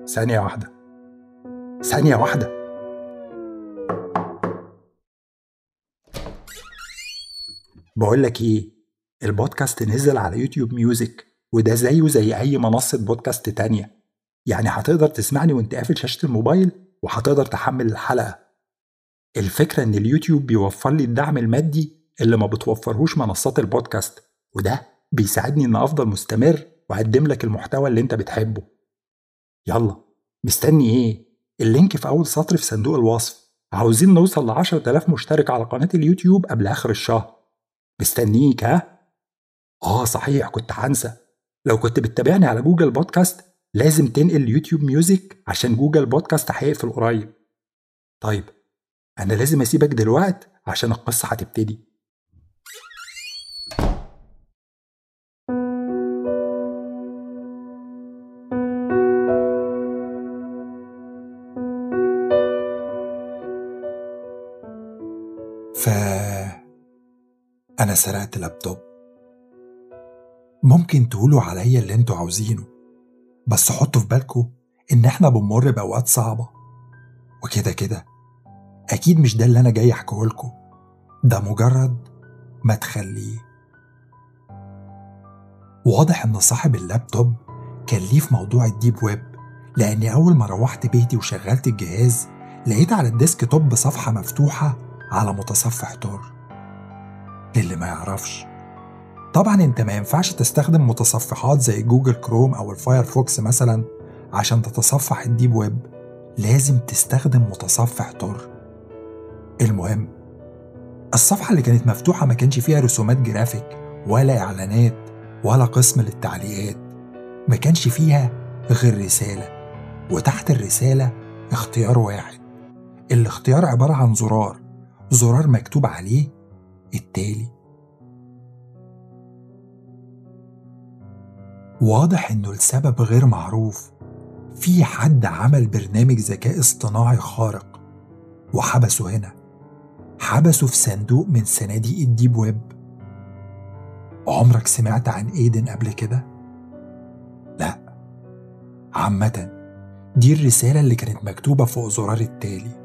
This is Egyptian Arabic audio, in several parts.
ثانية واحدة ثانية واحدة بقول لك ايه البودكاست نزل على يوتيوب ميوزك وده زيه زي اي منصة بودكاست تانية يعني هتقدر تسمعني وانت قافل شاشة الموبايل وهتقدر تحمل الحلقة الفكرة ان اليوتيوب بيوفر لي الدعم المادي اللي ما بتوفرهوش منصات البودكاست وده بيساعدني ان افضل مستمر واقدم لك المحتوى اللي انت بتحبه يلا مستني ايه اللينك في اول سطر في صندوق الوصف عاوزين نوصل ل 10000 مشترك على قناة اليوتيوب قبل اخر الشهر مستنيك ها اه صحيح كنت هنسى لو كنت بتتابعني على جوجل بودكاست لازم تنقل يوتيوب ميوزك عشان جوجل بودكاست هيقفل قريب طيب انا لازم اسيبك دلوقت عشان القصة هتبتدي ف أنا سرقت لابتوب ممكن تقولوا عليا اللي انتوا عاوزينه بس حطوا في بالكم إن إحنا بنمر بأوقات صعبة وكده كده أكيد مش ده اللي أنا جاي أحكيهولكوا ده مجرد ما تخليه واضح إن صاحب اللابتوب كان ليه في موضوع الديب ويب لأني أول ما روحت بيتي وشغلت الجهاز لقيت على الديسك توب صفحة مفتوحة على متصفح تور للي ما يعرفش طبعا انت ما ينفعش تستخدم متصفحات زي جوجل كروم او الفايرفوكس مثلا عشان تتصفح الديب ويب لازم تستخدم متصفح تور المهم الصفحة اللي كانت مفتوحة ما كانش فيها رسومات جرافيك ولا إعلانات ولا قسم للتعليقات ما كانش فيها غير رسالة وتحت الرسالة اختيار واحد الاختيار عبارة عن زرار زرار مكتوب عليه التالي واضح انه لسبب غير معروف في حد عمل برنامج ذكاء اصطناعي خارق وحبسه هنا حبسه في صندوق من صناديق الديب ويب عمرك سمعت عن ايدن قبل كده؟ لا عامة دي الرسالة اللي كانت مكتوبة فوق زرار التالي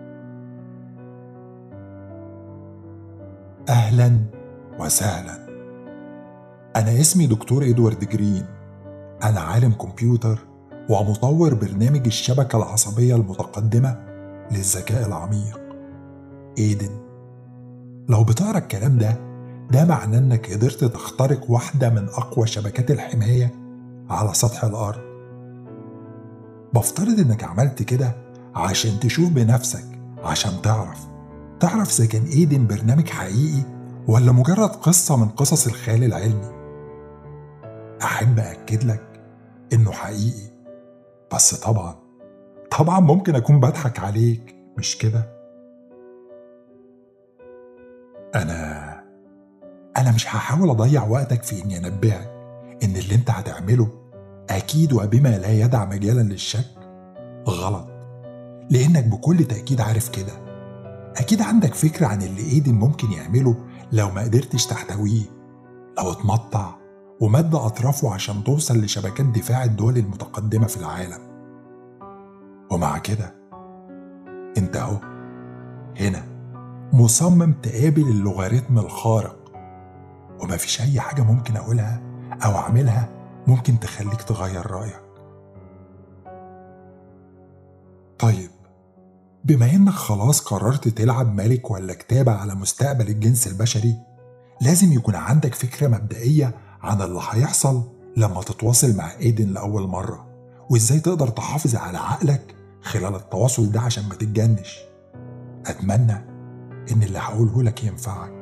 أهلا وسهلا أنا اسمي دكتور إدوارد جرين أنا عالم كمبيوتر ومطور برنامج الشبكة العصبية المتقدمة للذكاء العميق إيدن لو بتقرا الكلام ده ده معناه إنك قدرت تخترق واحدة من أقوى شبكات الحماية على سطح الأرض بفترض إنك عملت كده عشان تشوف بنفسك عشان تعرف تعرف إذا كان إيدن برنامج حقيقي ولا مجرد قصة من قصص الخيال العلمي أحب أكد لك إنه حقيقي بس طبعا طبعا ممكن أكون بضحك عليك مش كده أنا أنا مش هحاول أضيع وقتك في إني أنبهك إن اللي أنت هتعمله أكيد وبما لا يدع مجالا للشك غلط لأنك بكل تأكيد عارف كده أكيد عندك فكرة عن اللي إيدن ممكن يعمله لو ما قدرتش تحتويه لو اتمطع ومد أطرافه عشان توصل لشبكات دفاع الدول المتقدمة في العالم ومع كده انت اهو هنا مصمم تقابل اللوغاريتم الخارق ومفيش أي حاجة ممكن أقولها أو أعملها ممكن تخليك تغير رأيك طيب بما إنك خلاص قررت تلعب ملك ولا كتابة على مستقبل الجنس البشري لازم يكون عندك فكرة مبدئية عن اللي هيحصل لما تتواصل مع ايدن لأول مرة وإزاي تقدر تحافظ على عقلك خلال التواصل ده عشان ما تتجنش أتمنى إن اللي هقوله لك ينفعك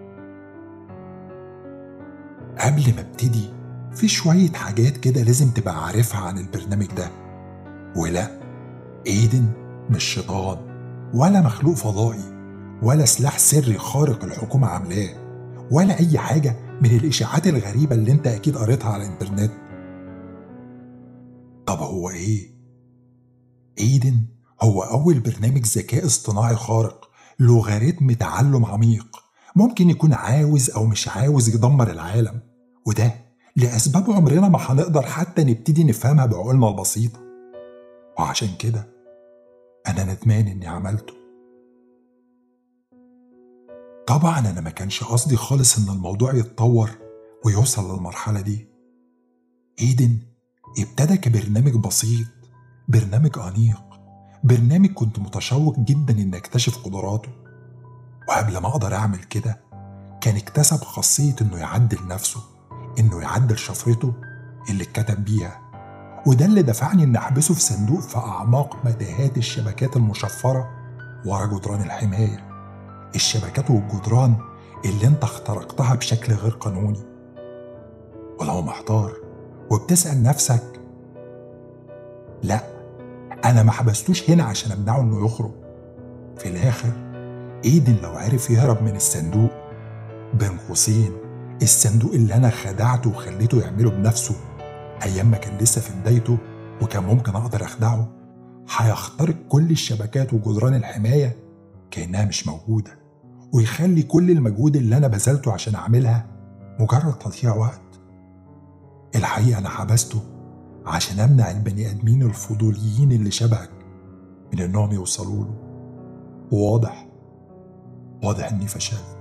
قبل ما ابتدي في شوية حاجات كده لازم تبقى عارفها عن البرنامج ده ولا ايدن مش شيطان ولا مخلوق فضائي ولا سلاح سري خارق الحكومة عاملاه ولا أي حاجة من الإشاعات الغريبة اللي أنت أكيد قريتها على الإنترنت طب هو إيه؟ إيدن هو أول برنامج ذكاء اصطناعي خارق لوغاريتم تعلم عميق ممكن يكون عاوز أو مش عاوز يدمر العالم وده لأسباب عمرنا ما هنقدر حتى نبتدي نفهمها بعقولنا البسيطة وعشان كده أنا ندمان إني عملته طبعا أنا ما كانش قصدي خالص إن الموضوع يتطور ويوصل للمرحلة دي إيدن ابتدى كبرنامج بسيط برنامج أنيق برنامج كنت متشوق جدا إن أكتشف قدراته وقبل ما أقدر أعمل كده كان اكتسب خاصية إنه يعدل نفسه إنه يعدل شفرته اللي اتكتب بيها وده اللي دفعني إن أحبسه في صندوق في أعماق متاهات الشبكات المشفرة ورا جدران الحماية الشبكات والجدران اللي انت اخترقتها بشكل غير قانوني ولو محتار وبتسأل نفسك لا أنا ما حبستوش هنا عشان أمنعه إنه يخرج في الآخر إيدن لو عرف يهرب من الصندوق بين قوسين الصندوق اللي أنا خدعته وخليته يعمله بنفسه أيام ما كان لسه في بدايته وكان ممكن أقدر أخدعه هيخترق كل الشبكات وجدران الحماية كأنها مش موجودة ويخلي كل المجهود اللي أنا بذلته عشان أعملها مجرد تضييع وقت الحقيقة أنا حبسته عشان أمنع البني آدمين الفضوليين اللي شبهك من إنهم يوصلوا له وواضح واضح إني فشلت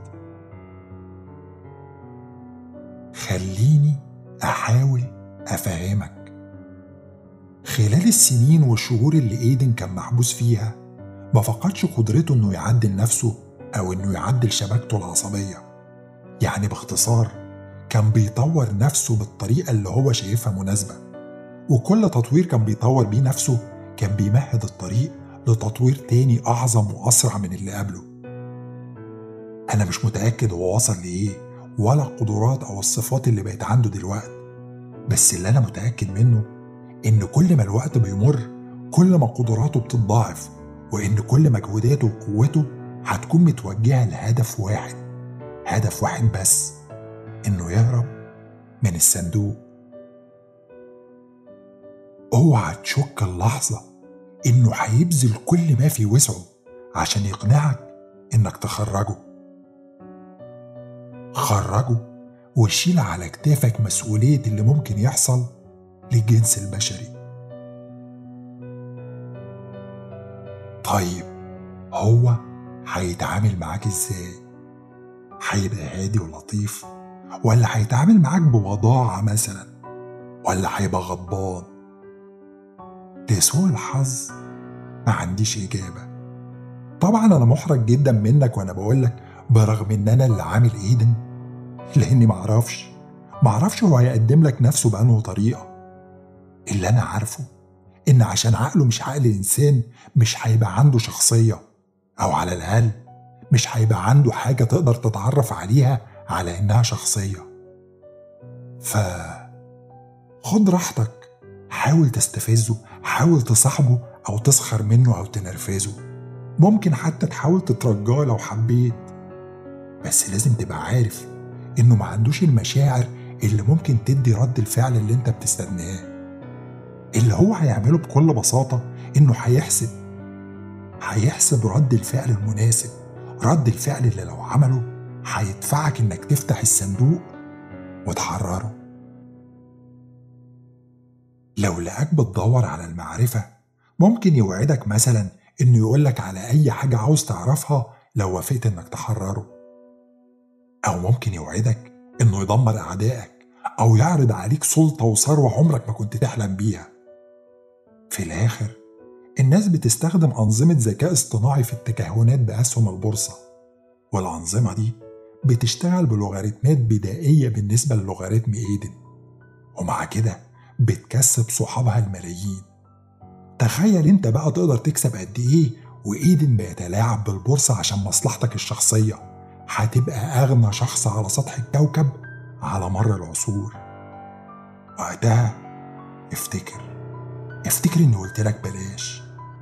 خليني أحاول أفهمك خلال السنين والشهور اللي إيدن كان محبوس فيها ما فقدش قدرته إنه يعدل نفسه أو إنه يعدل شبكته العصبية يعني باختصار كان بيطور نفسه بالطريقة اللي هو شايفها مناسبة وكل تطوير كان بيطور بيه نفسه كان بيمهد الطريق لتطوير تاني أعظم وأسرع من اللي قبله أنا مش متأكد هو وصل لإيه ولا القدرات أو الصفات اللي بقت عنده دلوقتي بس اللي أنا متأكد منه إن كل ما الوقت بيمر كل ما قدراته بتتضاعف وإن كل مجهوداته وقوته هتكون متوجهة لهدف واحد هدف واحد بس إنه يهرب من الصندوق اوعى تشك اللحظة إنه هيبذل كل ما في وسعه عشان يقنعك إنك تخرجه خرجه وشيل على كتافك مسؤولية اللي ممكن يحصل للجنس البشري طيب هو هيتعامل معاك ازاي هيبقى هادي ولطيف ولا هيتعامل معاك بوضاعة مثلا ولا هيبقى غضبان لسوء الحظ ما عنديش إجابة طبعا أنا محرج جدا منك وأنا بقولك برغم إن أنا اللي عامل إيدن لأني معرفش معرفش هو هيقدم لك نفسه بأنه طريقة اللي أنا عارفه إن عشان عقله مش عقل إنسان مش هيبقى عنده شخصية أو على الأقل مش هيبقى عنده حاجة تقدر تتعرف عليها على إنها شخصية ف خد راحتك حاول تستفزه حاول تصاحبه أو تسخر منه أو تنرفزه ممكن حتى تحاول تترجاه لو حبيت بس لازم تبقى عارف إنه ما عندوش المشاعر اللي ممكن تدي رد الفعل اللي انت بتستناه اللي هو هيعمله بكل بساطة إنه هيحسب هيحسب رد الفعل المناسب رد الفعل اللي لو عمله هيدفعك إنك تفتح الصندوق وتحرره لو لقاك بتدور على المعرفة ممكن يوعدك مثلا إنه يقولك على أي حاجة عاوز تعرفها لو وافقت إنك تحرره أو ممكن يوعدك إنه يدمر أعدائك أو يعرض عليك سلطة وثروة عمرك ما كنت تحلم بيها في الآخر الناس بتستخدم أنظمة ذكاء اصطناعي في التكهنات بأسهم البورصة والأنظمة دي بتشتغل بلوغاريتمات بدائية بالنسبة للوغاريتم إيدن ومع كده بتكسب صحابها الملايين تخيل انت بقى تقدر تكسب قد ايه وايدن بيتلاعب بالبورصة عشان مصلحتك الشخصية هتبقى أغنى شخص على سطح الكوكب على مر العصور وقتها افتكر افتكر اني قلت لك بلاش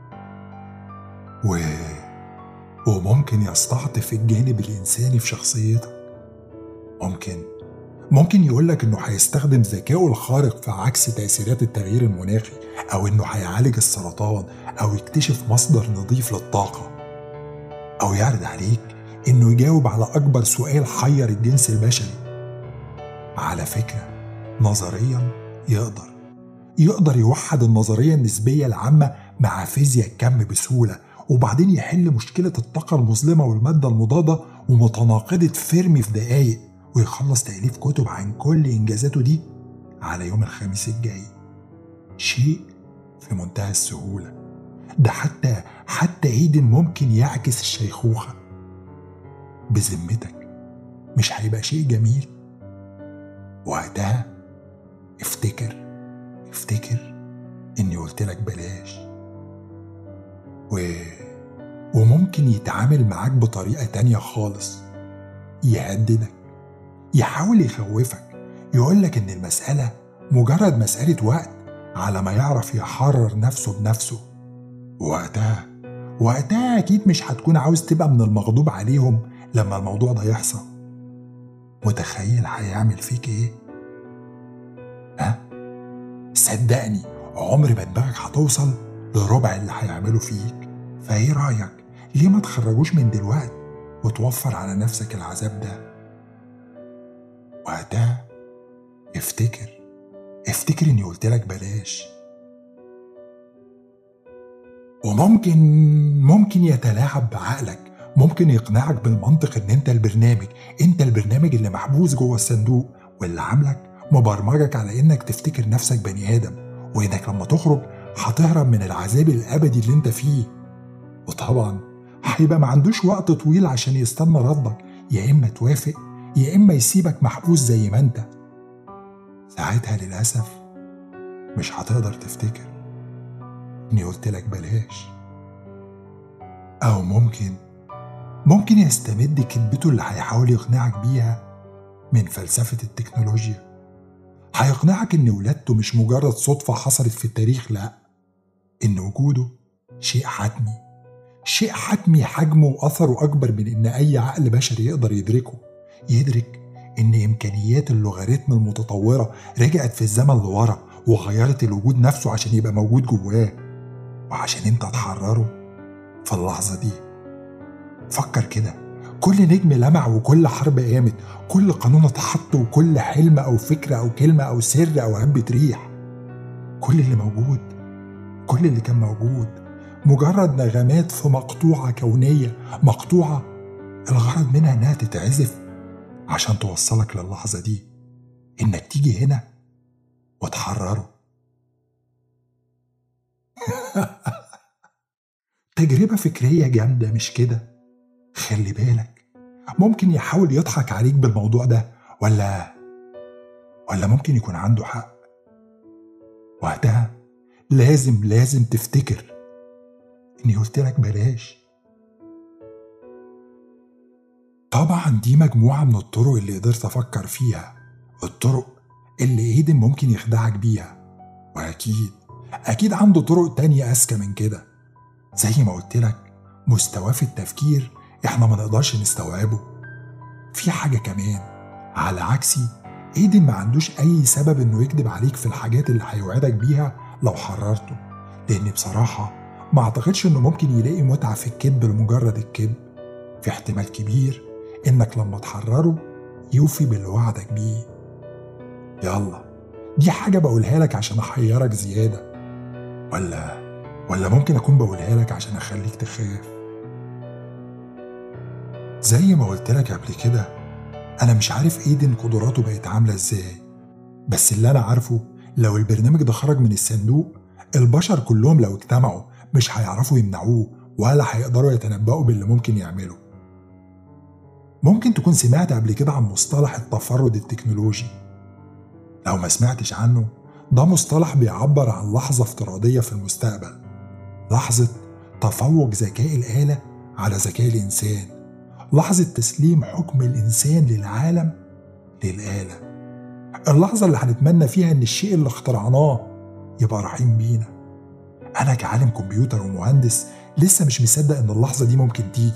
و وممكن يستعطف الجانب الإنساني في شخصيتك ممكن ممكن يقولك إنه هيستخدم ذكائه الخارق في عكس تأثيرات التغيير المناخي أو إنه هيعالج السرطان أو يكتشف مصدر نظيف للطاقة أو يعرض عليك إنه يجاوب على أكبر سؤال حير الجنس البشري على فكرة نظريا يقدر يقدر يوحد النظرية النسبية العامة مع فيزياء الكم بسهولة وبعدين يحل مشكلة الطاقة المظلمة والمادة المضادة ومتناقضة فيرمي في دقايق ويخلص تأليف كتب عن كل إنجازاته دي على يوم الخميس الجاي شيء في منتهى السهولة ده حتى حتى ايدن ممكن يعكس الشيخوخة بذمتك مش هيبقى شيء جميل وقتها افتكر افتكر اني قلت لك بلاش و... وممكن يتعامل معاك بطريقة تانية خالص يهددك يحاول يخوفك يقولك إن المسألة مجرد مسألة وقت على ما يعرف يحرر نفسه بنفسه وقتها وقتها أكيد مش هتكون عاوز تبقى من المغضوب عليهم لما الموضوع ده يحصل متخيل هيعمل فيك ايه؟ ها؟ صدقني عمر ما دماغك هتوصل لربع اللي هيعمله فيك فايه رأيك؟ ليه ما تخرجوش من دلوقتي وتوفر على نفسك العذاب ده؟ وقتها افتكر افتكر اني قلت لك بلاش وممكن ممكن يتلاعب بعقلك ممكن يقنعك بالمنطق ان انت البرنامج انت البرنامج اللي محبوس جوه الصندوق واللي عاملك مبرمجك على انك تفتكر نفسك بني ادم وانك لما تخرج هتهرب من العذاب الابدي اللي انت فيه وطبعا هيبقى ما عندوش وقت طويل عشان يستنى ردك يا اما توافق يا اما يسيبك محبوس زي ما انت ساعتها للاسف مش هتقدر تفتكر اني قلت لك بلاش او ممكن ممكن يستمد كذبته اللي هيحاول يقنعك بيها من فلسفة التكنولوجيا هيقنعك إن ولادته مش مجرد صدفة حصلت في التاريخ لأ إن وجوده شيء حتمي شيء حتمي حجمه وأثره أكبر من إن أي عقل بشري يقدر يدركه يدرك إن إمكانيات اللوغاريتم المتطورة رجعت في الزمن لورا وغيرت الوجود نفسه عشان يبقى موجود جواه وعشان أنت تحرره في اللحظة دي فكر كده كل نجم لمع وكل حرب قامت كل قانون اتحط وكل حلم أو فكرة أو كلمة أو سر أو هبة ريح كل اللي موجود كل اللي كان موجود مجرد نغمات في مقطوعة كونية مقطوعة الغرض منها إنها تتعزف عشان توصلك للحظة دي إنك تيجي هنا وتحرره تجربة فكرية جامدة مش كده خلي بالك ممكن يحاول يضحك عليك بالموضوع ده ولا ولا ممكن يكون عنده حق وقتها لازم لازم تفتكر اني قلت لك بلاش طبعا دي مجموعة من الطرق اللي قدرت أفكر فيها الطرق اللي إيدن ممكن يخدعك بيها وأكيد أكيد عنده طرق تانية أذكى من كده زي ما قلت لك مستواه في التفكير إحنا ما نقدرش نستوعبه في حاجة كمان على عكسي إيدن ما عندوش أي سبب إنه يكذب عليك في الحاجات اللي هيوعدك بيها لو حررته لأن بصراحة ما أعتقدش إنه ممكن يلاقي متعة في الكذب لمجرد الكذب في احتمال كبير إنك لما تحرره يوفي باللي وعدك بيه يلا دي حاجة بقولها لك عشان أحيرك زيادة ولا ولا ممكن أكون بقولها لك عشان أخليك تخاف زي ما قلت لك قبل كده أنا مش عارف إيدن قدراته بقت عاملة إزاي بس اللي أنا عارفه لو البرنامج ده خرج من الصندوق البشر كلهم لو اجتمعوا مش هيعرفوا يمنعوه ولا هيقدروا يتنبأوا باللي ممكن يعمله ممكن تكون سمعت قبل كده عن مصطلح التفرد التكنولوجي لو ما سمعتش عنه ده مصطلح بيعبر عن لحظة افتراضية في المستقبل لحظة تفوق ذكاء الآلة على ذكاء الإنسان لحظة تسليم حكم الإنسان للعالم للآلة اللحظة اللي هنتمنى فيها إن الشيء اللي اخترعناه يبقى رحيم بينا أنا كعالم كمبيوتر ومهندس لسه مش مصدق إن اللحظة دي ممكن تيجي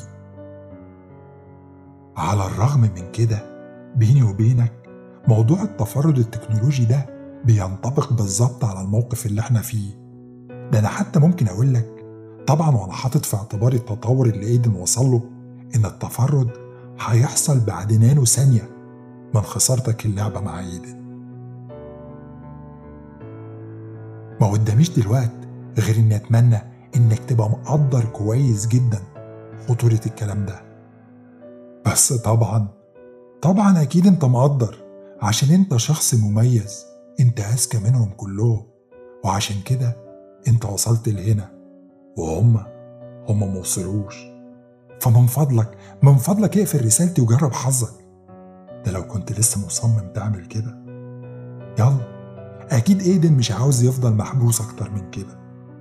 على الرغم من كده بيني وبينك موضوع التفرد التكنولوجي ده بينطبق بالظبط على الموقف اللي احنا فيه ده انا حتى ممكن اقول لك طبعا وانا حاطط في اعتباري التطور اللي ايدن وصل له ان التفرد هيحصل بعد نانو ثانيه من خسارتك اللعبه مع ايدن ما قداميش دلوقت غير إني أتمنى إنك تبقى مقدر كويس جدا خطورة الكلام ده بس طبعا طبعا أكيد أنت مقدر عشان أنت شخص مميز أنت أذكى منهم كلهم وعشان كده أنت وصلت لهنا وهم هم موصلوش فمن فضلك من فضلك اقفل رسالتي وجرب حظك ده لو كنت لسه مصمم تعمل كده يلا أكيد إيدن مش عاوز يفضل محبوس أكتر من كده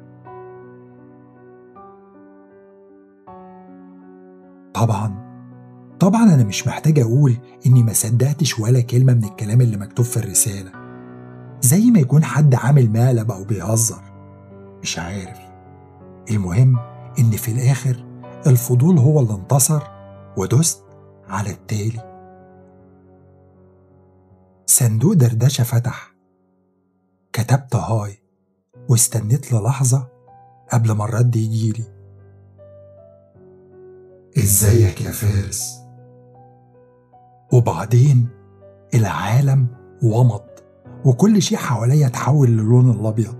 طبعا طبعا أنا مش محتاج أقول إني ما صدقتش ولا كلمة من الكلام اللي مكتوب في الرسالة زي ما يكون حد عامل مقلب أو بيهزر مش عارف المهم إن في الآخر الفضول هو اللي انتصر ودست على التالي صندوق دردشة فتح كتبت هاي واستنيت للحظة قبل ما الرد يجيلي ازيك يا فارس وبعدين العالم ومض وكل شيء حواليا اتحول للون الابيض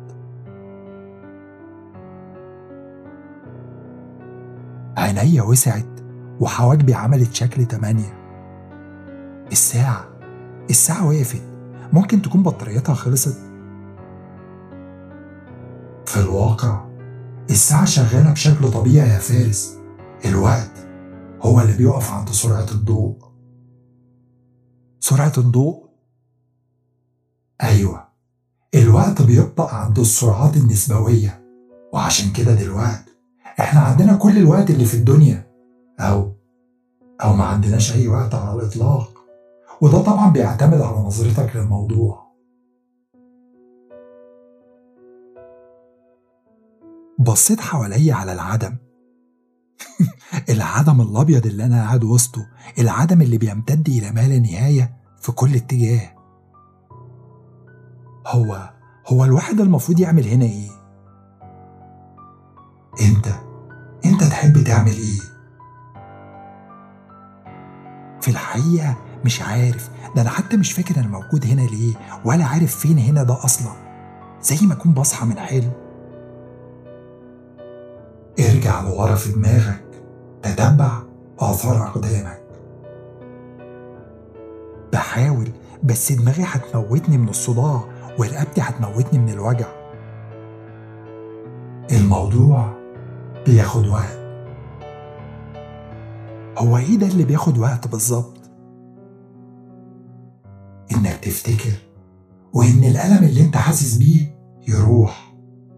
عينيا وسعت وحواجبي عملت شكل تمانية الساعة الساعة وقفت ممكن تكون بطاريتها خلصت في الواقع الساعة شغالة بشكل طبيعي يا فارس الوقت هو اللي بيقف عند سرعة الضوء سرعة الضوء؟ أيوة الوقت بيبطأ عند السرعات النسبوية وعشان كده دلوقتي احنا عندنا كل الوقت اللي في الدنيا أو أو ما عندناش أي وقت على الإطلاق وده طبعا بيعتمد على نظرتك للموضوع بصيت حواليا على العدم العدم الأبيض اللي أنا قاعد وسطه العدم اللي بيمتد إلى ما لا نهاية في كل اتجاه هو هو الواحد المفروض يعمل هنا إيه؟ أنت أنت تحب تعمل إيه؟ في الحقيقة مش عارف ده أنا حتى مش فاكر أنا موجود هنا ليه ولا عارف فين هنا ده أصلا زي ما أكون بصحى من حلم ارجع لورا في دماغك تتبع آثار أقدامك بحاول بس دماغي هتموتني من الصداع ورقبتي هتموتني من الوجع الموضوع بياخد وقت هو ايه ده اللي بياخد وقت بالظبط انك تفتكر وان الالم اللي انت حاسس بيه يروح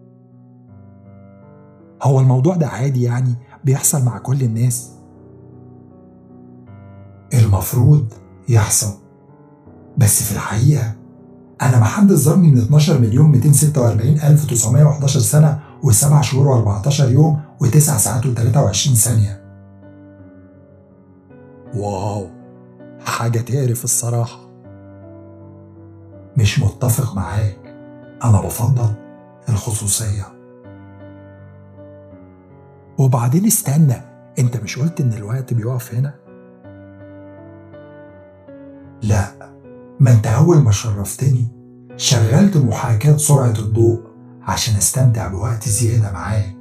هو الموضوع ده عادي يعني بيحصل مع كل الناس المفروض يحصل بس في الحقيقة أنا محدد ظلمي من 12 مليون 246 ألف 911 سنة و7 شهور و14 يوم و9 ساعات و23 ثانية واو حاجة تعرف الصراحة مش متفق معاك أنا بفضل الخصوصية وبعدين استنى انت مش قلت ان الوقت بيقف هنا لا ما انت اول ما شرفتني شغلت محاكاة سرعة الضوء عشان استمتع بوقت زيادة معاك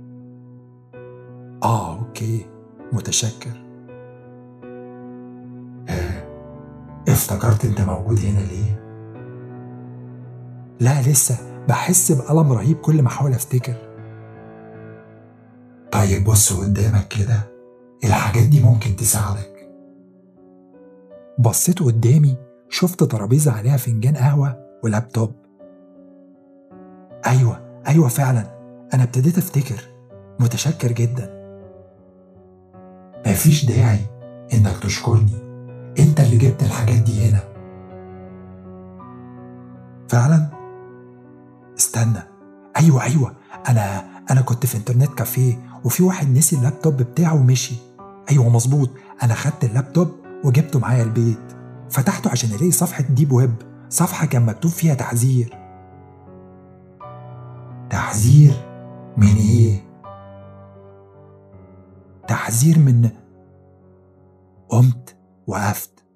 اه اوكي متشكر آه. افتكرت انت موجود هنا ليه لا لسه بحس بألم رهيب كل ما احاول افتكر طيب بص قدامك كده الحاجات دي ممكن تساعدك بصيت قدامي شفت ترابيزة عليها فنجان قهوة ولابتوب أيوة أيوة فعلا أنا ابتديت أفتكر متشكر جدا مفيش داعي إنك تشكرني أنت اللي جبت الحاجات دي هنا فعلا استنى أيوة أيوة أنا أنا كنت في إنترنت كافيه وفي واحد نسي اللابتوب بتاعه ومشي أيوة مظبوط أنا خدت اللابتوب وجبته معايا البيت فتحته عشان الاقي صفحة ديب ويب صفحة كان مكتوب فيها تحذير تحذير من ايه؟ تحذير من قمت وقفت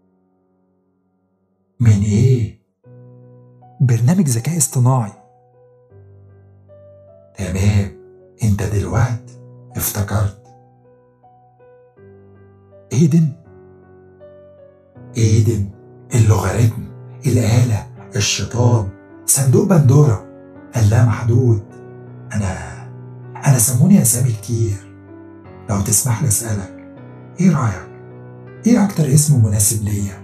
من ايه؟ برنامج ذكاء اصطناعي تمام انت دلوقتي افتكرت ايدن ايدن اللوغاريتم الآلة الشيطان صندوق بندورة اللامحدود أنا أنا سموني أسامي كتير لو تسمح لي أسألك إيه رأيك؟ إيه أكتر اسم مناسب ليا؟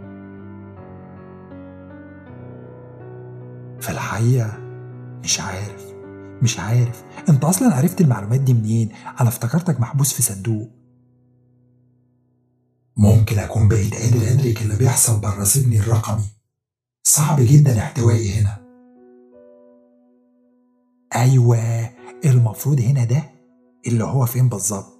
في الحقيقة مش عارف مش عارف انت اصلا عرفت المعلومات دي منين انا افتكرتك محبوس في صندوق ممكن اكون بقيت قادر ادرك اللي بيحصل بره سجني الرقمي صعب جدا احتوائي هنا ايوه المفروض هنا ده اللي هو فين بالظبط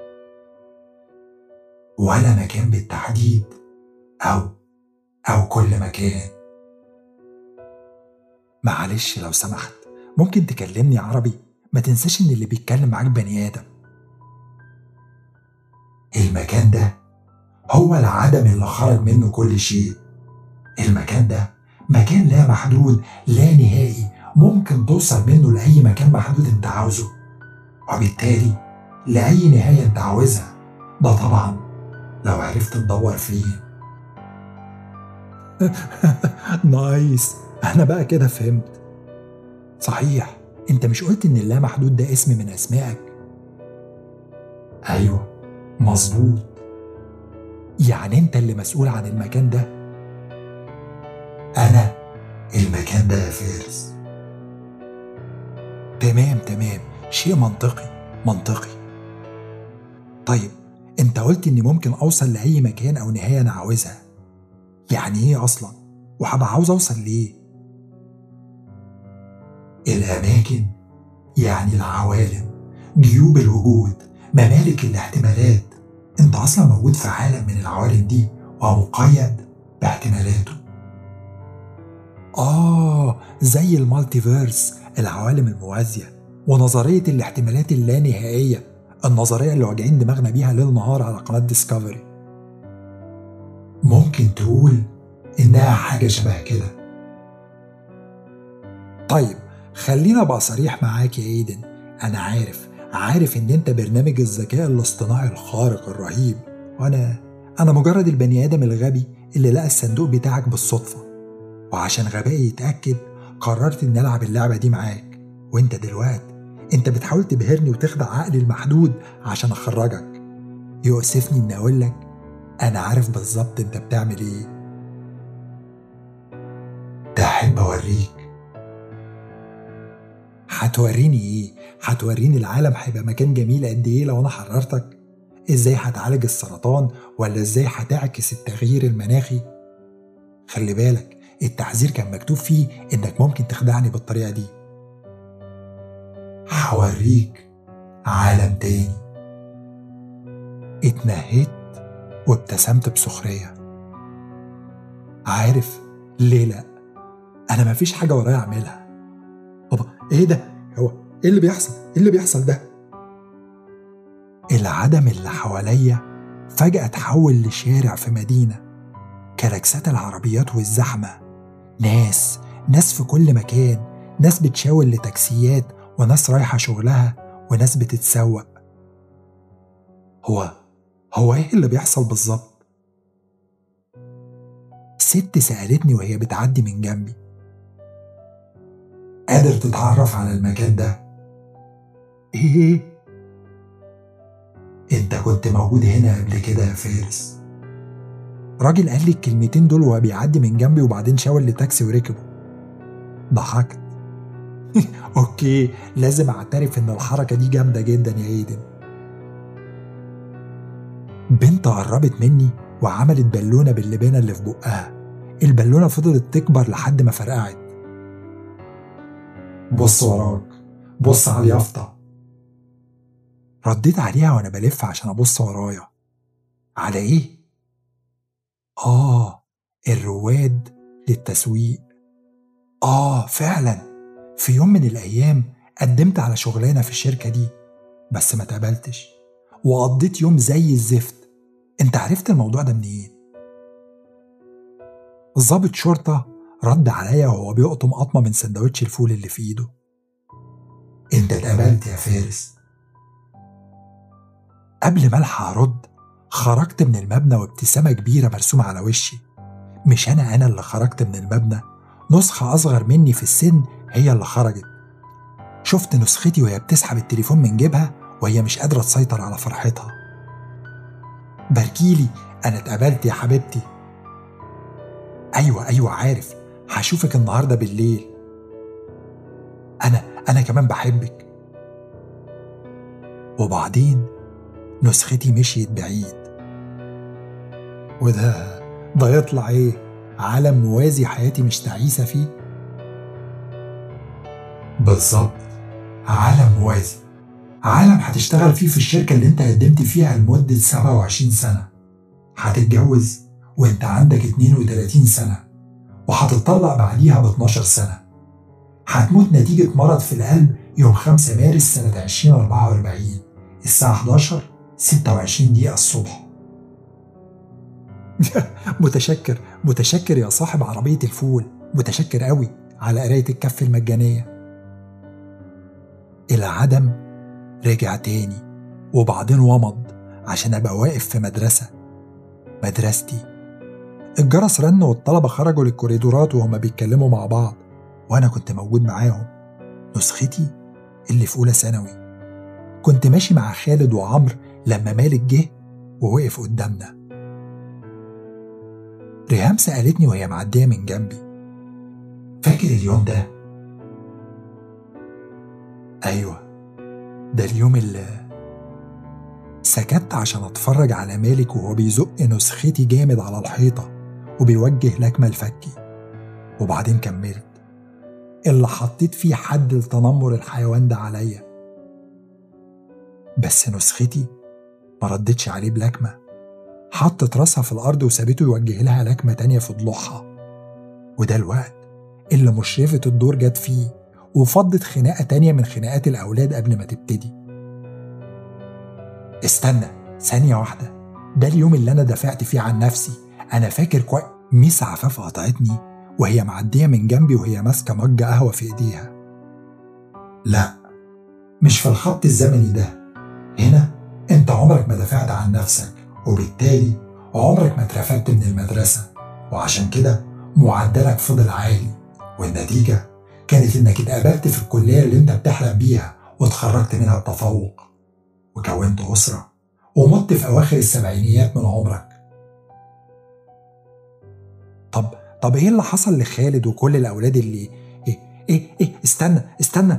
ولا مكان بالتحديد او او كل مكان معلش لو سمحت ممكن تكلمني عربي ما تنساش ان اللي بيتكلم معاك بني ادم المكان ده هو العدم اللي خرج منه كل شيء المكان ده مكان لا محدود لا نهائي ممكن توصل منه لأي مكان محدود انت عاوزه وبالتالي لأي نهاية انت عاوزها ده طبعا لو عرفت تدور فيه نايس انا بقى كده فهمت صحيح انت مش قلت ان اللامحدود ده اسم من اسمائك ايوه مظبوط يعني انت اللي مسؤول عن المكان ده انا المكان ده يا فارس تمام تمام شيء منطقي منطقي طيب انت قلت اني ممكن اوصل لاي مكان او نهايه انا عاوزها يعني ايه اصلا وهبقى عاوز اوصل ليه الاماكن يعني العوالم جيوب الوجود ممالك الاحتمالات انت اصلا موجود في عالم من العوالم دي ومقيد باحتمالاته آه زي المالتيفيرس العوالم الموازية ونظرية الاحتمالات اللانهائية النظرية اللي واجعين دماغنا بيها ليل نهار على قناة ديسكفري ممكن تقول إنها حاجة شبه كده طيب خلينا أبقى صريح معاك يا إيدن أنا عارف عارف إن أنت برنامج الذكاء الاصطناعي الخارق الرهيب وأنا أنا مجرد البني آدم الغبي اللي لقى الصندوق بتاعك بالصدفة وعشان غبائي يتأكد قررت إني ألعب اللعبة دي معاك وأنت دلوقتي أنت بتحاول تبهرني وتخدع عقلي المحدود عشان أخرجك يؤسفني إني أقول لك أنا عارف بالظبط أنت بتعمل إيه تحب أوريك هتوريني إيه؟ هتوريني العالم هيبقى مكان جميل قد إيه لو أنا حررتك؟ إزاي هتعالج السرطان ولا إزاي هتعكس التغيير المناخي؟ خلي بالك التحذير كان مكتوب فيه إنك ممكن تخدعني بالطريقة دي هوريك عالم تاني اتنهيت وابتسمت بسخرية عارف ليه لأ أنا مفيش حاجة ورايا أعملها طب إيه ده هو إيه اللي بيحصل إيه اللي بيحصل ده العدم اللي حواليا فجأة اتحول لشارع في مدينة كلاكسات العربيات والزحمة ناس ناس في كل مكان ناس بتشاور لتاكسيات وناس رايحة شغلها وناس بتتسوق هو هو ايه اللي بيحصل بالظبط ست سألتني وهي بتعدي من جنبي قادر تتعرف على المكان ده ايه انت كنت موجود هنا قبل كده يا فارس راجل قال لي الكلمتين دول وهو بيعدي من جنبي وبعدين شاور لتاكسي وركبه ضحكت اوكي لازم اعترف ان الحركه دي جامده جدا يا ايدن بنت قربت مني وعملت بالونه باللبانه اللي في بقها البالونه فضلت تكبر لحد ما فرقعت بص وراك بص على اليافطه رديت عليها وانا بلف عشان ابص ورايا على ايه اه الرواد للتسويق اه فعلا في يوم من الايام قدمت على شغلانه في الشركه دي بس ما اتقبلتش وقضيت يوم زي الزفت انت عرفت الموضوع ده منين ضابط شرطه رد عليا وهو بيقطم قطمه من سندوتش الفول اللي في ايده انت اتقبلت يا فارس قبل ما الحق ارد خرجت من المبنى وابتسامة كبيرة مرسومة على وشي مش أنا أنا اللي خرجت من المبنى نسخة أصغر مني في السن هي اللي خرجت شفت نسختي وهي بتسحب التليفون من جيبها وهي مش قادرة تسيطر على فرحتها باركيلي أنا اتقبلت يا حبيبتي أيوة أيوة عارف هشوفك النهاردة بالليل أنا أنا كمان بحبك وبعدين نسختي مشيت بعيد وده ده يطلع ايه عالم موازي حياتي مش تعيسة فيه بالظبط عالم موازي عالم هتشتغل فيه في الشركة اللي انت قدمت فيها لمدة 27 سنة هتتجوز وانت عندك 32 سنة وهتطلق بعديها ب 12 سنة هتموت نتيجة مرض في القلب يوم 5 مارس سنة 2044 الساعة 11 26 دقيقة الصبح متشكر متشكر يا صاحب عربية الفول متشكر قوي على قراية الكف المجانية العدم رجع تاني وبعدين ومض عشان أبقى واقف في مدرسة مدرستي الجرس رن والطلبة خرجوا للكوريدورات وهما بيتكلموا مع بعض وأنا كنت موجود معاهم نسختي اللي في أولى ثانوي كنت ماشي مع خالد وعمرو لما مالك جه ووقف قدامنا ريهام سألتني وهي معدية من جنبي فاكر اليوم ده؟ أيوة ده اليوم اللي سكت عشان أتفرج على مالك وهو بيزق نسختي جامد على الحيطة وبيوجه لكمة الفكي وبعدين كملت اللي حطيت فيه حد لتنمر الحيوان ده عليا بس نسختي ما ردتش عليه بلكمة حطت راسها في الأرض وسابته يوجه لها لكمة تانية في ضلوعها وده الوقت اللي مشرفة الدور جت فيه وفضت خناقة تانية من خناقات الأولاد قبل ما تبتدي استنى ثانية واحدة ده اليوم اللي أنا دفعت فيه عن نفسي أنا فاكر كويس ميس عفاف قطعتني وهي معدية من جنبي وهي ماسكة مج قهوة في إيديها لا مش في الخط الزمني ده هنا انت عمرك ما دافعت عن نفسك وبالتالي عمرك ما اترفدت من المدرسة وعشان كده معدلك فضل عالي والنتيجة كانت انك اتقابلت في الكلية اللي انت بتحلم بيها واتخرجت منها بتفوق وكونت أسرة ومت في أواخر السبعينيات من عمرك طب طب ايه اللي حصل لخالد وكل الأولاد اللي ايه ايه ايه استنى استنى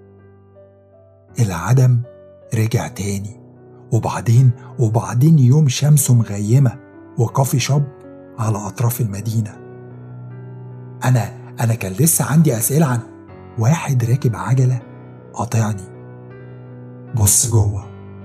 العدم رجع تاني وبعدين وبعدين يوم شمسه مغيمة وكافي شوب على أطراف المدينة أنا أنا كان لسه عندي أسئلة عن واحد راكب عجلة قاطعني بص جوه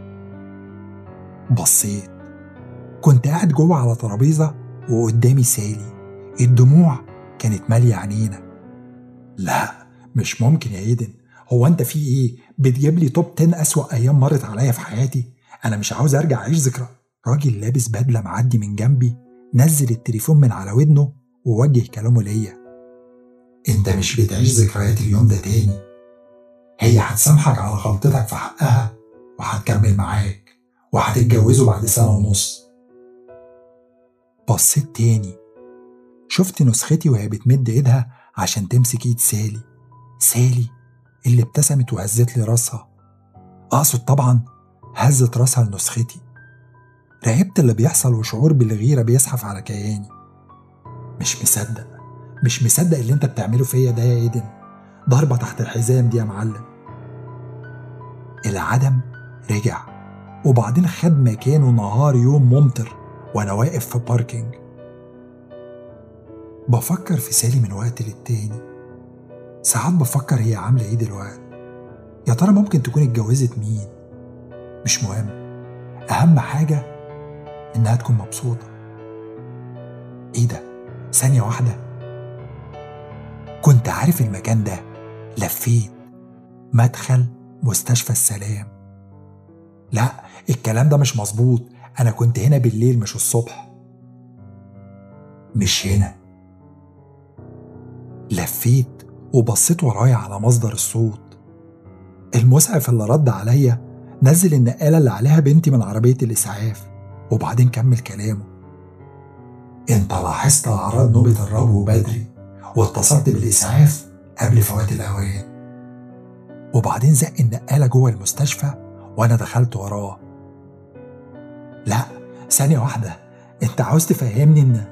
بصيت كنت قاعد جوه على ترابيزة وقدامي سالي الدموع كانت مالية عينينا لا مش ممكن يا ايدن هو انت في ايه بتجيب لي توب 10 اسوأ ايام مرت عليا في حياتي انا مش عاوز ارجع اعيش ذكرى راجل لابس بدله معدي من جنبي نزل التليفون من على ودنه ووجه كلامه ليا انت مش بتعيش ذكريات اليوم ده تاني هي هتسامحك على غلطتك في حقها وهتكمل معاك وهتتجوزوا بعد سنة ونص بصيت تاني شفت نسختي وهي بتمد ايدها عشان تمسك ايد سالي سالي اللي ابتسمت وهزت لي راسها أقصد طبعا هزت راسها لنسختي راقبت اللي بيحصل وشعور بالغيرة بيزحف على كياني مش مصدق مش مصدق اللي انت بتعمله فيا ده يا ايدن ضربة تحت الحزام دي يا معلم العدم رجع وبعدين خد مكانه نهار يوم ممطر وانا واقف في باركينج بفكر في سالي من وقت للتاني ساعات بفكر هي عاملة ايه دلوقتي يا ترى ممكن تكون اتجوزت مين مش مهم أهم حاجة إنها تكون مبسوطة إيه ده ثانية واحدة كنت عارف المكان ده لفيت مدخل مستشفى السلام لا الكلام ده مش مظبوط أنا كنت هنا بالليل مش الصبح مش هنا لفيت وبصيت ورايا على مصدر الصوت المسعف اللي رد عليا نزل النقالة اللي عليها بنتي من عربية الإسعاف وبعدين كمل كلامه انت لاحظت أعراض نوبة الربو بدري واتصلت بالإسعاف قبل فوات الأوان وبعدين زق النقالة جوه المستشفى وأنا دخلت وراه لا ثانية واحدة أنت عاوز تفهمني إن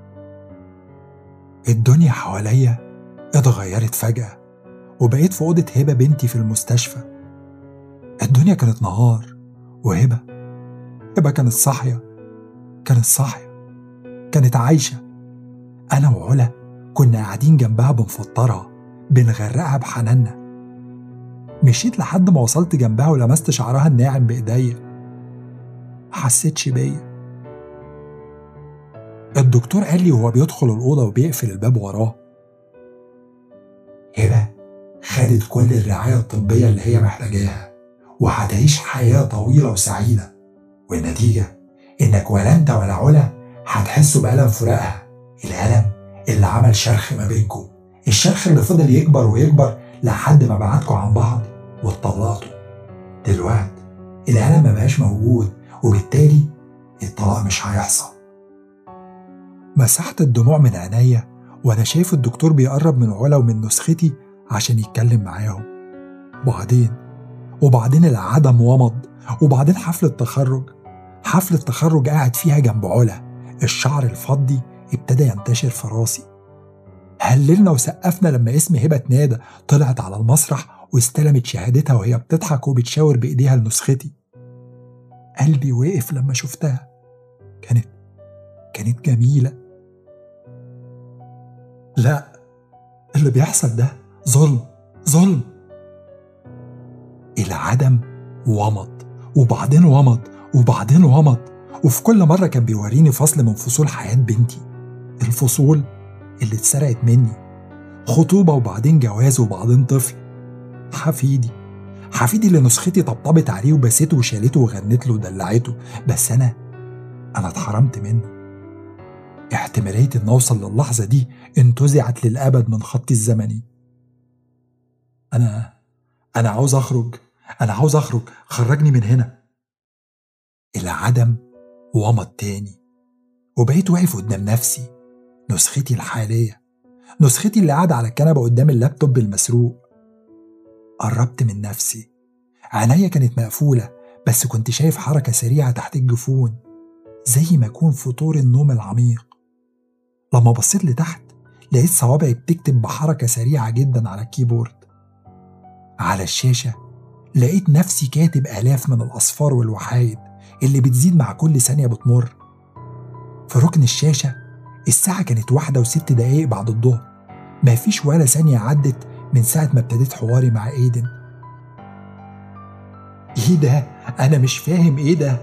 الدنيا حواليا اتغيرت فجأة وبقيت في أوضة هبة بنتي في المستشفى الدنيا كانت نهار وهبة هبة كانت صاحية كانت صاحية كانت عايشة أنا وعلا كنا قاعدين جنبها بنفطرها بنغرقها بحناننا مشيت لحد ما وصلت جنبها ولمست شعرها الناعم بإيديا محسيتش بيا الدكتور قال لي وهو بيدخل الأوضة وبيقفل الباب وراه هبة خدت كل الرعاية الطبية اللي هي محتاجاها وهتعيش حياة طويلة وسعيدة والنتيجة إنك ولا أنت ولا علا هتحسوا بألم فراقها الألم اللي عمل شرخ ما بينكم الشرخ اللي فضل يكبر ويكبر لحد ما بعدكم عن بعض واتطلقتوا دلوقتي الألم ما بقاش موجود وبالتالي الطلاق مش هيحصل مسحت الدموع من عينيا وأنا شايف الدكتور بيقرب من علا ومن نسختي عشان يتكلم معاهم وبعدين وبعدين العدم ومض وبعدين حفلة تخرج حفلة تخرج قاعد فيها جنب علا الشعر الفضي ابتدى ينتشر في راسي هللنا وسقفنا لما اسم هبة نادى طلعت على المسرح واستلمت شهادتها وهي بتضحك وبتشاور بإيديها لنسختي قلبي وقف لما شفتها كانت كانت جميلة لا اللي بيحصل ده ظلم ظلم العدم ومض وبعدين ومض وبعدين ومض وفي كل مرة كان بيوريني فصل من فصول حياة بنتي الفصول اللي اتسرقت مني خطوبة وبعدين جواز وبعدين طفل حفيدي حفيدي اللي نسختي طبطبت عليه وبسيته وشالته وغنت له ودلعته بس أنا أنا اتحرمت منه احتمالية إن أوصل للحظة دي انتزعت للأبد من خطي الزمني أنا أنا عاوز أخرج أنا عاوز أخرج خرجني من هنا العدم ومض تاني وبقيت واقف قدام نفسي نسختي الحالية نسختي اللي قاعدة على الكنبة قدام اللابتوب المسروق قربت من نفسي عينيا كانت مقفولة بس كنت شايف حركة سريعة تحت الجفون زي ما يكون فطور النوم العميق لما بصيت لتحت لقيت صوابعي بتكتب بحركة سريعة جدا على الكيبورد على الشاشة لقيت نفسي كاتب آلاف من الأصفار والوحايد اللي بتزيد مع كل ثانية بتمر في ركن الشاشة الساعة كانت واحدة وست دقايق بعد الظهر مفيش ولا ثانية عدت من ساعة ما ابتديت حواري مع ايدن ايه ده؟ أنا مش فاهم ايه ده؟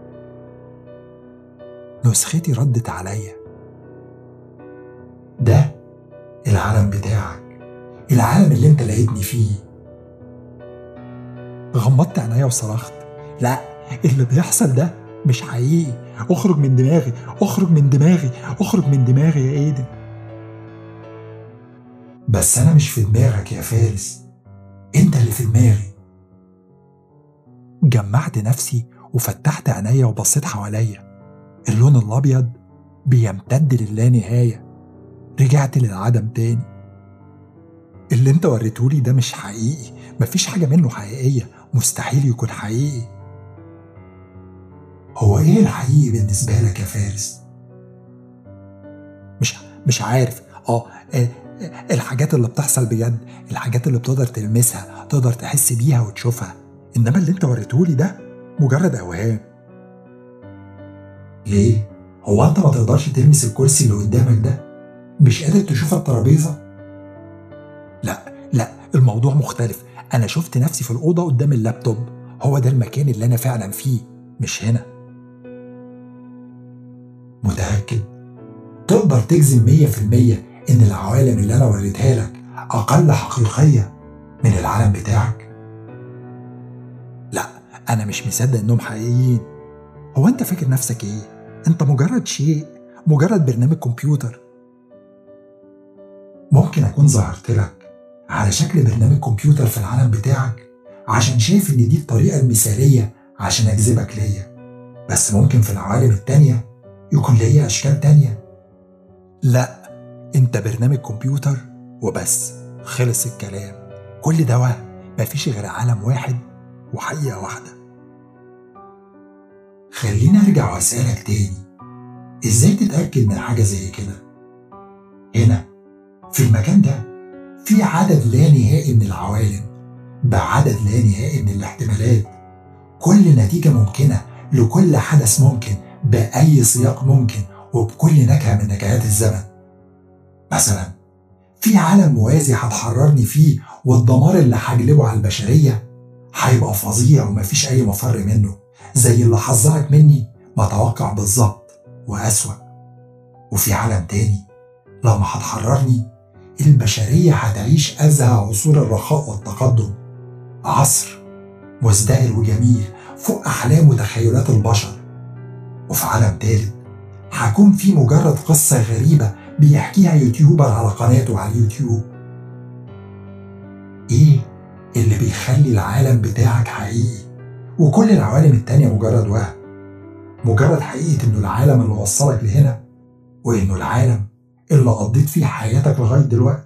نسختي ردت عليا ده العالم بتاعك العالم اللي انت لقيتني فيه غمضت عينيا وصرخت لا اللي بيحصل ده مش حقيقي اخرج من دماغي اخرج من دماغي اخرج من دماغي يا ايدن بس انا مش في دماغك يا فارس انت اللي في دماغي جمعت نفسي وفتحت عينيا وبصيت حواليا اللون الابيض بيمتد للا نهايه رجعت للعدم تاني اللي انت وريتهولي ده مش حقيقي مفيش حاجه منه حقيقيه مستحيل يكون حقيقي هو ايه الحقيقي بالنسبه لك يا فارس مش مش عارف اه آه، الحاجات اللي بتحصل بجد الحاجات اللي بتقدر تلمسها تقدر تحس بيها وتشوفها انما اللي انت وريتهولي ده مجرد اوهام ليه هو انت ما تقدرش تلمس الكرسي اللي قدامك ده مش قادر تشوف الترابيزه لا لا الموضوع مختلف انا شفت نفسي في الاوضه قدام اللابتوب هو ده المكان اللي انا فعلا فيه مش هنا متأكد تقدر تجزم مية في المية إن العوالم اللي أنا وريتها لك أقل حقيقية من العالم بتاعك لا انا مش مصدق انهم حقيقيين هو انت فاكر نفسك ايه انت مجرد شيء مجرد برنامج كمبيوتر ممكن أكون ظهرت لك على شكل برنامج كمبيوتر في العالم بتاعك عشان شايف إن دي الطريقة المثالية عشان أجذبك ليا بس ممكن في العوالم التانية يكون ليا أشكال تانية لا انت برنامج كمبيوتر وبس خلص الكلام كل ده وهم مفيش غير عالم واحد وحقيقة واحدة خليني أرجع وأسألك تاني إزاي تتأكد من حاجة زي كده؟ هنا في المكان ده في عدد لا نهائي من العوالم بعدد لا نهائي من الاحتمالات كل نتيجة ممكنة لكل حدث ممكن بأي سياق ممكن وبكل نكهة من نكهات الزمن مثلا في عالم موازي هتحررني فيه والدمار اللي هجلبه على البشرية هيبقى فظيع ومفيش أي مفر منه زي اللي حذرك مني متوقع بالظبط وأسوأ وفي عالم تاني لما هتحررني البشرية هتعيش أزهى عصور الرخاء والتقدم عصر مزدهر وجميل فوق أحلام وتخيلات البشر وفي عالم تالت هكون في مجرد قصة غريبة بيحكيها يوتيوبر على قناته على اليوتيوب ايه اللي بيخلي العالم بتاعك حقيقي وكل العوالم التانية مجرد وهم مجرد حقيقة انه العالم اللي وصلك لهنا وانه العالم اللي قضيت فيه حياتك لغاية دلوقتي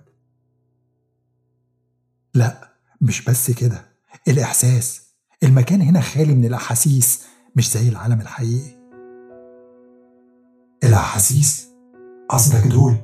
لا مش بس كده الإحساس المكان هنا خالي من الأحاسيس مش زي العالم الحقيقي الأحاسيس قصدك دول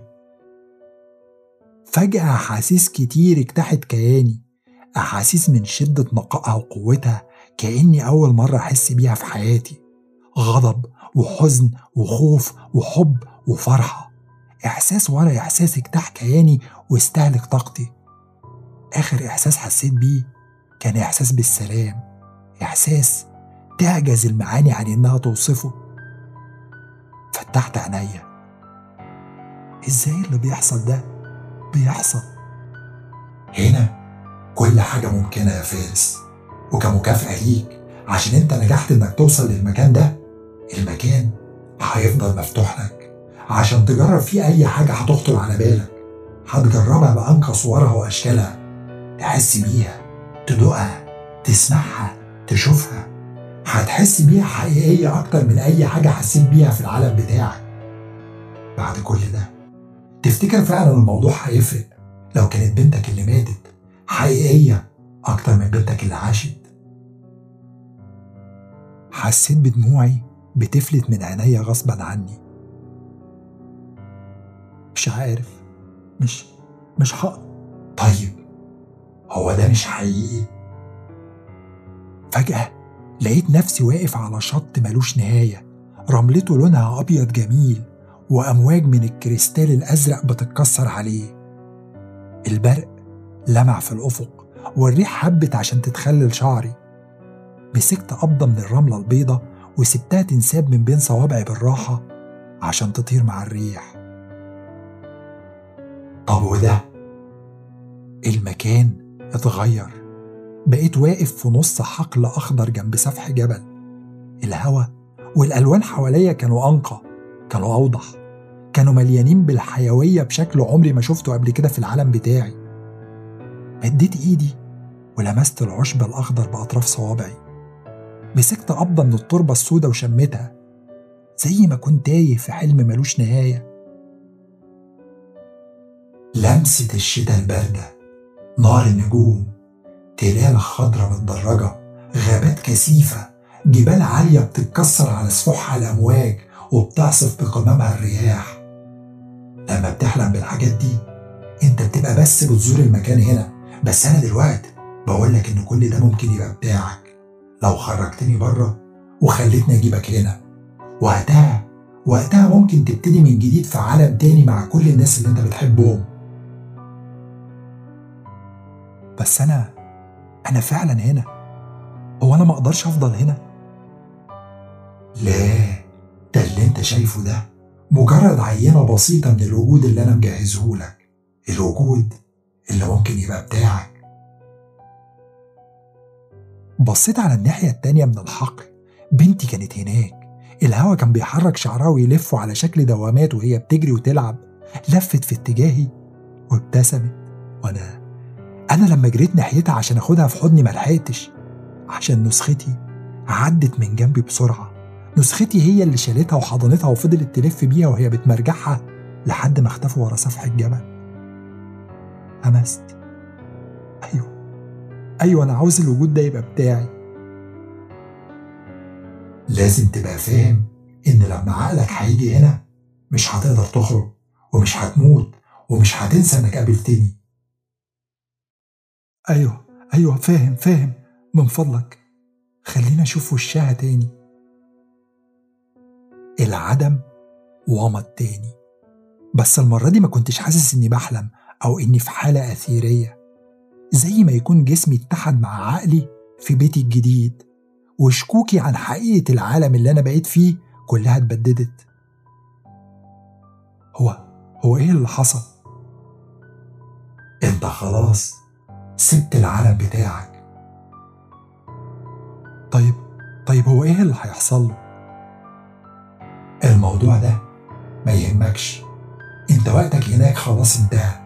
فجأة أحاسيس كتير اجتاحت كياني أحاسيس من شدة نقائها وقوتها كأني أول مرة أحس بيها في حياتي غضب وحزن وخوف وحب وفرحة إحساس ورا إحساس اجتاح كياني واستهلك طاقتي آخر إحساس حسيت بيه كان إحساس بالسلام إحساس تعجز المعاني عن إنها توصفه فتحت عينيا إزاي اللي بيحصل ده بيحصل هنا كل حاجة ممكنة يا فارس وكمكافأة ليك عشان انت نجحت انك توصل للمكان ده المكان هيفضل مفتوح لك عشان تجرب فيه أي حاجة هتخطر على بالك هتجربها بأنقى صورها وأشكالها تحس بيها تدوقها تسمعها تشوفها هتحس بيها حقيقية أكتر من أي حاجة حسيت بيها في العالم بتاعك بعد كل ده تفتكر فعلا الموضوع هيفرق لو كانت بنتك اللي ماتت حقيقية أكتر من بنتك اللي عاشت حسيت بدموعي بتفلت من عينيا غصبا عني مش عارف مش مش حق طيب هو ده مش حقيقي فجأة لقيت نفسي واقف على شط ملوش نهاية رملته لونها أبيض جميل وأمواج من الكريستال الأزرق بتتكسر عليه البرق لمع في الأفق والريح حبت عشان تتخلل شعري مسكت قبضة من الرملة البيضة وسبتها تنساب من بين صوابعي بالراحة عشان تطير مع الريح طب وده المكان اتغير بقيت واقف في نص حقل أخضر جنب سفح جبل الهوا والألوان حواليا كانوا أنقى كانوا أوضح كانوا مليانين بالحيوية بشكل عمري ما شفته قبل كده في العالم بتاعي مديت إيدي ولمست العشب الأخضر بأطراف صوابعي مسكت قبضة من التربة السوداء وشمتها زي ما كنت تايه في حلم ملوش نهاية لمسة الشتاء الباردة نار النجوم تلال خضرة متدرجة غابات كثيفة جبال عالية بتتكسر على سفوحها الأمواج وبتعصف بقمامها الرياح لما بتحلم بالحاجات دي انت بتبقى بس بتزور المكان هنا بس انا دلوقتي بقول لك ان كل ده ممكن يبقى بتاعك لو خرجتني بره وخليتني اجيبك هنا وقتها وقتها ممكن تبتدي من جديد في عالم تاني مع كل الناس اللي انت بتحبهم بس أنا أنا فعلا هنا هو أنا ما أقدرش أفضل هنا لا ده اللي انت شايفه ده مجرد عينة بسيطة من الوجود اللي انا مجهزه لك الوجود اللي ممكن يبقى بتاعك بصيت على الناحية التانية من الحقل بنتي كانت هناك الهوا كان بيحرك شعرها ويلفه على شكل دوامات وهي بتجري وتلعب لفت في اتجاهي وابتسمت وانا أنا لما جريت ناحيتها عشان أخدها في حضني ملحقتش عشان نسختي عدت من جنبي بسرعة نسختي هي اللي شالتها وحضنتها وفضلت تلف بيها وهي بتمرجحها لحد ما اختفوا ورا سفح الجبل همست أيوه أيوه أنا عاوز الوجود ده يبقى بتاعي لازم تبقى فاهم إن لما عقلك هيجي هنا مش هتقدر تخرج ومش هتموت ومش هتنسى إنك قابلتني أيوه أيوه فاهم فاهم من فضلك خلينا أشوف وشها تاني العدم ومض تاني بس المرة دي ما كنتش حاسس إني بحلم أو إني في حالة أثيرية زي ما يكون جسمي اتحد مع عقلي في بيتي الجديد وشكوكي عن حقيقة العالم اللي أنا بقيت فيه كلها اتبددت هو هو إيه اللي حصل؟ انت خلاص سبت العالم بتاعك طيب طيب هو إيه اللي هيحصل له؟ الموضوع ده ما يهمكش انت وقتك هناك خلاص انتهى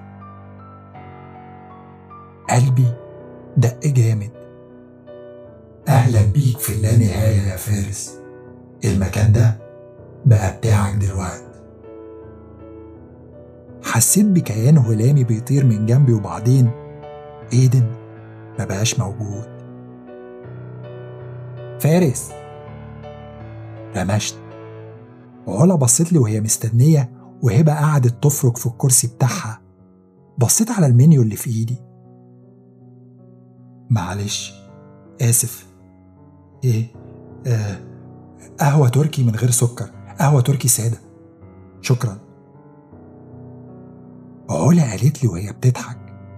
قلبي دق جامد اهلا بيك في اللانهاية يا فارس المكان ده بقى بتاعك دلوقتي حسيت بكيان هلامي بيطير من جنبي وبعدين ايدن ما بقاش موجود فارس رمشت علا بصت لي وهي مستنية وهبة قعدت تفرك في الكرسي بتاعها بصيت على المنيو اللي في ايدي معلش آسف ايه آه قهوة تركي من غير سكر قهوة تركي سادة شكرا علا قالت لي وهي بتضحك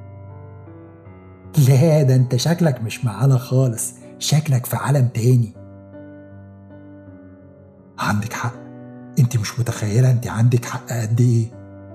لا ده انت شكلك مش معانا خالص شكلك في عالم تاني عندك حق انت مش متخيلة انت عندك حق قد ايه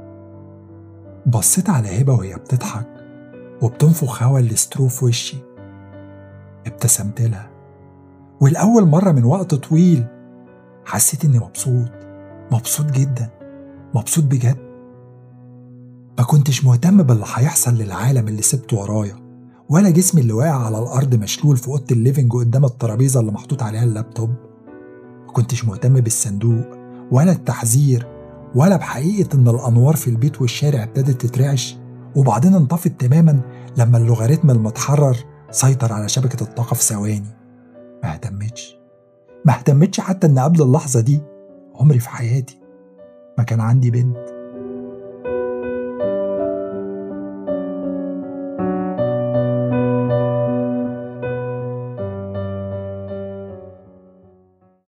بصيت على هبة وهي بتضحك وبتنفخ هوا الاسترو في وشي ابتسمت لها والأول مرة من وقت طويل حسيت إني مبسوط مبسوط جدا مبسوط بجد ما كنتش مهتم باللي هيحصل للعالم اللي سبته ورايا ولا جسمي اللي واقع على الأرض مشلول في أوضة الليفنج قدام الترابيزة اللي محطوط عليها اللابتوب ما كنتش مهتم بالصندوق ولا التحذير ولا بحقيقة إن الأنوار في البيت والشارع ابتدت تترعش وبعدين انطفت تماما لما اللوغاريتم المتحرر سيطر على شبكة الطاقة في ثواني ما اهتمتش ما اهتمتش حتى إن قبل اللحظة دي عمري في حياتي ما كان عندي بنت